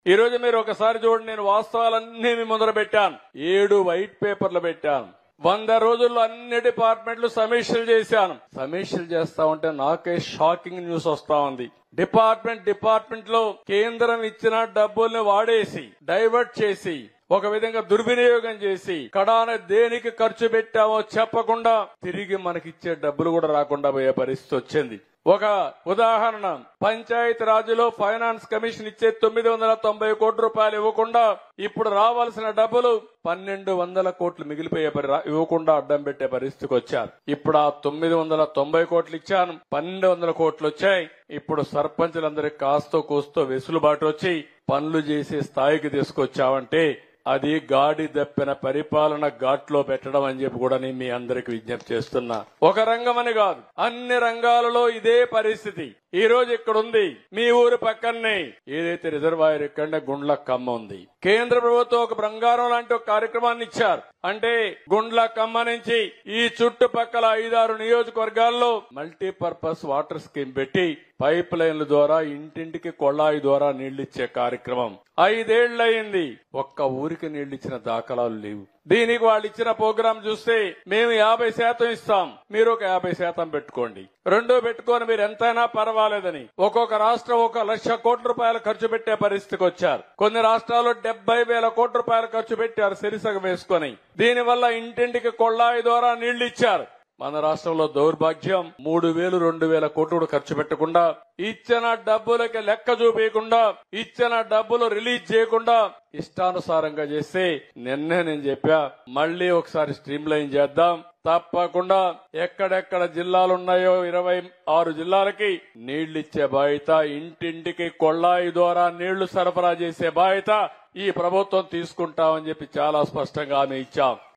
ఈ రోజు మీరు ఒకసారి చూడండి నేను వాస్తవాలన్నీ మీ ముందర పెట్టాను ఏడు వైట్ పేపర్లు పెట్టాను వంద రోజుల్లో అన్ని డిపార్ట్మెంట్లు సమీక్షలు చేశాను సమీక్షలు చేస్తా ఉంటే నాకే షాకింగ్ న్యూస్ వస్తా ఉంది డిపార్ట్మెంట్ డిపార్ట్మెంట్ లో కేంద్రం ఇచ్చిన డబ్బుల్ని వాడేసి డైవర్ట్ చేసి ఒక విధంగా దుర్వినియోగం చేసి కడాన దేనికి ఖర్చు పెట్టామో చెప్పకుండా తిరిగి మనకిచ్చే డబ్బులు కూడా రాకుండా పోయే పరిస్థితి వచ్చింది ఒక ఉదాహరణ పంచాయతీ రాజులో ఫైనాన్స్ కమిషన్ ఇచ్చే తొమ్మిది వందల తొంభై కోట్ల రూపాయలు ఇవ్వకుండా ఇప్పుడు రావాల్సిన డబ్బులు పన్నెండు వందల కోట్లు మిగిలిపోయే పరి రా- ఇవ్వకుండా అడ్డం పెట్టే పరిస్థితికి వచ్చారు ఇప్పుడు ఆ తొమ్మిది వందల తొంభై కోట్లు ఇచ్చాను పన్నెండు వందల కోట్లు వచ్చాయి ఇప్పుడు సర్పంచులందరికీ కాస్తో కూస్తో వెసులుబాటు వచ్చి పనులు చేసే స్థాయికి తీసుకొచ్చావంటే అది గాడి దప్పిన పరిపాలన ఘాట్లో పెట్టడం అని చెప్పి కూడా నేను మీ అందరికి విజ్ఞప్తి చేస్తున్నా ఒక రంగం అని కాదు అన్ని రంగాలలో ఇదే పరిస్థితి ఈ రోజు ఇక్కడ ఉంది మీ ఊరు పక్కనే ఏదైతే రిజర్వాయర్ ఇక్కడ గుండ్ల కమ్మ ఉంది కేంద్ర ప్రభుత్వం ఒక బంగారం లాంటి ఒక కార్యక్రమాన్ని ఇచ్చారు అంటే గుండ్ల కమ్మ నుంచి ఈ చుట్టుపక్కల ఐదారు నియోజకవర్గాల్లో మల్టీపర్పస్ వాటర్ స్కీమ్ పెట్టి పైప్ లైన్ల ద్వారా ఇంటింటికి కొళాయి ద్వారా నీళ్లిచ్చే కార్యక్రమం ఐదేళ్లయింది ఒక్క ఊరికి నీళ్లిచ్చిన దాఖలాలు లేవు దీనికి వాళ్ళు ఇచ్చిన ప్రోగ్రాం చూస్తే మేము యాభై శాతం ఇస్తాం మీరు ఒక యాభై శాతం పెట్టుకోండి రెండో పెట్టుకొని మీరు ఎంతైనా పర్వాలేదని ఒక్కొక్క రాష్ట్రం ఒక లక్ష కోట్ల రూపాయలు ఖర్చు పెట్టే పరిస్థితికి వచ్చారు కొన్ని రాష్ట్రాల్లో డెబ్బై వేల కోట్ల రూపాయలు ఖర్చు పెట్టారు సిరిసగ వేసుకొని దీనివల్ల ఇంటింటికి కొళ్ళాయి ద్వారా నీళ్లు ఇచ్చారు మన రాష్ట్రంలో దౌర్భాగ్యం మూడు వేలు రెండు వేల కోట్లు కూడా ఖర్చు పెట్టకుండా ఇచ్చిన డబ్బులకి లెక్క చూపించకుండా ఇచ్చిన డబ్బులు రిలీజ్ చేయకుండా ఇష్టానుసారంగా చేస్తే నిన్నే నేను చెప్పా మళ్ళీ ఒకసారి స్ట్రీమ్ లైన్ చేద్దాం తప్పకుండా ఎక్కడెక్కడ జిల్లాలు ఉన్నాయో ఇరవై ఆరు జిల్లాలకి నీళ్లు ఇచ్చే బాధ్యత ఇంటింటికి కొళ్ళాయి ద్వారా నీళ్లు సరఫరా చేసే బాధ్యత ఈ ప్రభుత్వం తీసుకుంటామని చెప్పి చాలా స్పష్టంగా హామీ ఇచ్చాం